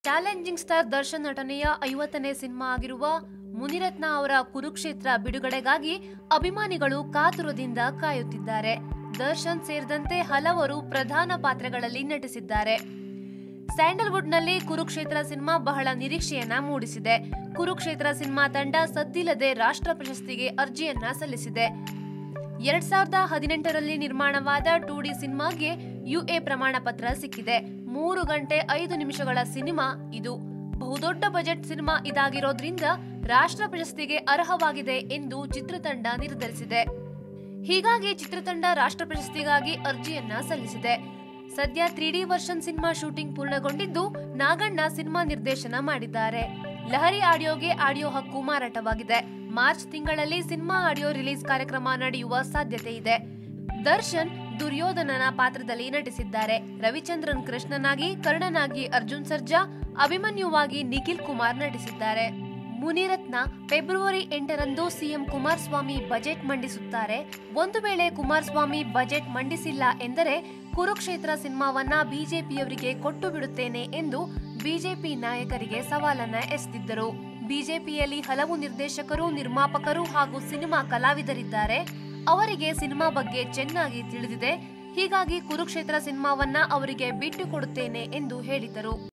challenging star Darshan ನಟನೆಯ ಐವತ್ತನೇ cinema ಆಗಿರುವ ಮುನಿರತ್ನ ಅವರ ಕುರುಕ್ಷೇತ್ರ ಬಿಡುಗಡೆಗಾಗಿ ಅಭಿಮಾನಿಗಳು ಕಾತುರದಿಂದ ಕಾಯುತ್ತಿದ್ದಾರೆ ದರ್ಶನ್ ಸೇರಿದಂತೆ ಹಲವರು ಪ್ರಧಾನ ಪಾತ್ರಗಳಲ್ಲಿ ನಟಿಸಿದ್ದಾರೆ ಸ್ಯಾಂಡಲ್ವುಡ್ನಲ್ಲಿ ಕುರುಕ್ಷೇತ್ರ ಸಿನಿಮಾ ಬಹಳ ನಿರೀಕ್ಷೆಯನ್ನ ಮೂಡಿಸಿದೆ ಕುರುಕ್ಷೇತ್ರ ಸಿನಿಮಾ ತಂಡ ಸದ್ದಿಲ್ಲದೆ ರಾಷ್ಟ್ರ ಪ್ರಶಸ್ತಿಗೆ ಅರ್ಜಿಯನ್ನ ಸಲ್ಲಿಸಿದೆ ಎರಡ್ ಸಾವಿರದ ಹದಿನೆಂಟರಲ್ಲಿ ನಿರ್ಮಾಣವಾದ ಟೂ ಡಿ ಸಿನಿಮಾಗೆ ಯುಎ ಪ್ರಮಾಣ ಪತ್ರ ಸಿಕ್ಕಿದೆ ಮೂರು ಗಂಟೆ ಐದು ನಿಮಿಷಗಳ ಸಿನಿಮಾ ಇದು ಬಹುದೊಡ್ಡ ಬಜೆಟ್ ಸಿನಿಮಾ ಇದಾಗಿರೋದ್ರಿಂದ ರಾಷ್ಟ್ರ ಪ್ರಶಸ್ತಿಗೆ ಅರ್ಹವಾಗಿದೆ ಎಂದು ಚಿತ್ರತಂಡ ನಿರ್ಧರಿಸಿದೆ ಹೀಗಾಗಿ ಚಿತ್ರತಂಡ ರಾಷ್ಟ್ರ ಪ್ರಶಸ್ತಿಗಾಗಿ ಅರ್ಜಿಯನ್ನ ಸಲ್ಲಿಸಿದೆ ಸದ್ಯ three D version cinema shooting ಪೂರ್ಣಗೊಂಡಿದ್ದು ನಾಗಣ್ಣ ಸಿನಿಮಾ ನಿರ್ದೇಶನ ಮಾಡಿದ್ದಾರೆ ಲಹರಿ ಆಡಿಯೋಗೆ ಆಡಿಯೋ ಹಕ್ಕು ಮಾರಾಟವಾಗಿದೆ ಮಾರ್ಚ್ ತಿಂಗಳಲ್ಲಿ ಸಿನಿಮಾ ಆಡಿಯೋ ರಿಲೀಸ್ ಕಾರ್ಯಕ್ರಮ ನಡೆಯುವ ಸಾಧ್ಯತೆ ಇದೆ ದರ್ಶನ್ ದುರ್ಯೋಧನನ ಪಾತ್ರದಲ್ಲಿ ನಟಿಸಿದ್ದಾರೆ ರವಿಚಂದ್ರನ್ ಕೃಷ್ಣನಾಗಿ ಕರ್ಣನಾಗಿ ಅರ್ಜುನ್ ಸರ್ಜಾ ಅಭಿಮನ್ಯುವಾಗಿ ನಿಖಿಲ್ ಕುಮಾರ್ ನಟಿಸಿದ್ದಾರೆ ಮುನಿರತ್ನ ಫೆಬ್ರವರಿ ಎಂಟರಂದು ಸಿಎಂ ಕುಮಾರಸ್ವಾಮಿ ಬಜೆಟ್ ಮಂಡಿಸುತ್ತಾರೆ ಒಂದು ವೇಳೆ ಕುಮಾರಸ್ವಾಮಿ ಬಜೆಟ್ ಮಂಡಿಸಿಲ್ಲ ಎಂದರೆ ಕುರುಕ್ಷೇತ್ರ ಸಿನಿಮಾವನ್ನ ಬಿಜೆಪಿಯವರಿಗೆ ಕೊಟ್ಟು ಬಿಡುತ್ತೇನೆ ಎಂದು ಬಿಜೆಪಿ ನಾಯಕರಿಗೆ ಸವಾಲನ್ನ ಎಸೆದಿದ್ದರು ಬಿಜೆಪಿಯಲ್ಲಿ ಹಲವು ನಿರ್ದೇಶಕರು ನಿರ್ಮಾಪಕರು ಹಾಗೂ ಸಿನಿಮಾ ಕಲಾವಿದರಿದ್ದಾರೆ ಅವರಿಗೆ ಸಿನಿಮಾ ಬಗ್ಗೆ ಚೆನ್ನಾಗಿ ತಿಳಿದಿದೆ ಹೀಗಾಗಿ ಕುರುಕ್ಷೇತ್ರ ಸಿನಿಮಾವನ್ನ ಅವರಿಗೆ ಬಿಟ್ಟು ಕೊಡುತ್ತೇನೆ ಎಂದು ಹೇಳಿದರು